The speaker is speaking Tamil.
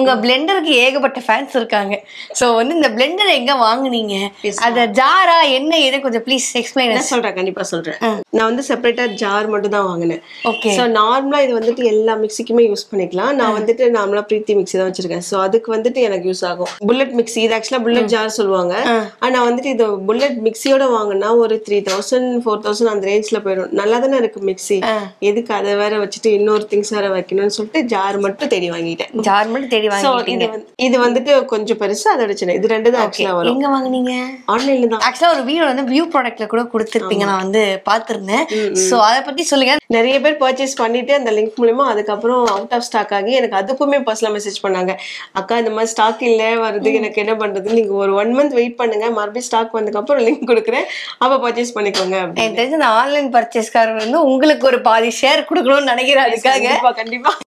உங்க பிளெண்டருக்கு ஏகப்பட்ட ஃபேன்ஸ் இருக்காங்க சோ வந்து இந்த பிளெண்டர் எங்க வாங்குனீங்க அத ஜாரா என்ன ஏது கொஞ்சம் ப்ளீஸ் எக்ஸ்பிளைன் நான் சொல்றேன் கண்டிப்பா சொல்றேன் நான் வந்து செப்பரேட்டா ஜார் மட்டும் தான் வாங்கினேன் ஓகே ஸோ நார்மலா இது வந்துட்டு எல்லா மிக்சிக்குமே யூஸ் பண்ணிக்கலாம் நான் வந்துட்டு நார்மலா பிரீத்தி மிக்ஸி தான் வச்சிருக்கேன் ஸோ அதுக்கு வந்துட்டு எனக்கு யூஸ் ஆகும் புல்லட் மிக்ஸி இது ஆக்சுவலா புல்லட் ஜார் சொல்லுவாங்க ஆனா வந்துட்டு இது புல்லட் மிக்ஸியோட வாங்கினா ஒரு த்ரீ தௌசண்ட் ஃபோர் தௌசண்ட் அந்த ரேஞ்ச்ல போயிடும் நல்லா தானே இருக்கு மிக்ஸி எதுக்கு அதை வேற வச்சுட்டு இன்னொரு திங்ஸ் வேற வைக்கணும்னு சொல்லிட்டு ஜார் மட்டும் தேடி வாங்கிட்டேன் ஜார் மட்டும் தேடி ஸோ வாங்கி இது வந்து இது வந்துட்டு கொஞ்சம் பெருசு அதோட சின்ன இது ரெண்டு தான் ஆக்சுவலா வரும் எங்க வாங்குனீங்க ஆன்லைன்ல தான் ஆக்சுவலா ஒரு வீடியோ வந்து வியூ ப்ராடக்ட்ல கூட கொடுத்துருப்பீங்க நான் வந்து பார்த்திருந்தேன் சோ அத பத்தி சொல்லுங்க நிறைய பேர் பர்ச்சேஸ் பண்ணிட்டு அந்த லிங்க் மூலியமா அதுக்கப்புறம் அவுட் ஆஃப் ஸ்டாக் ஆகி எனக்கு அதுக்குமே பர்சனல் மெசேஜ் பண்ணாங்க அக்கா இந்த மாதிரி ஸ்டாக் இல்ல வருது எனக்கு என்ன பண்றது நீங்க ஒரு ஒன் மந்த் வெயிட் பண்ணுங்க மறுபடியும் ஸ்டாக் வந்ததுக்கப்புறம் லிங்க் கொடுக்குறேன் அப்ப பர்ச்சேஸ் பண்ணிக்கோங்க அப்படின்னு எனக்கு தெரிஞ்ச அந்த ஆன்லைன் பர்ச்சேஸ்காரர் வந்து உங்களுக்கு ஒரு பாதி ஷேர் கொடுக்கணும்னு நினைக்கிறேன் அதுக்காக கண்டிப்பா கண்டிப்பா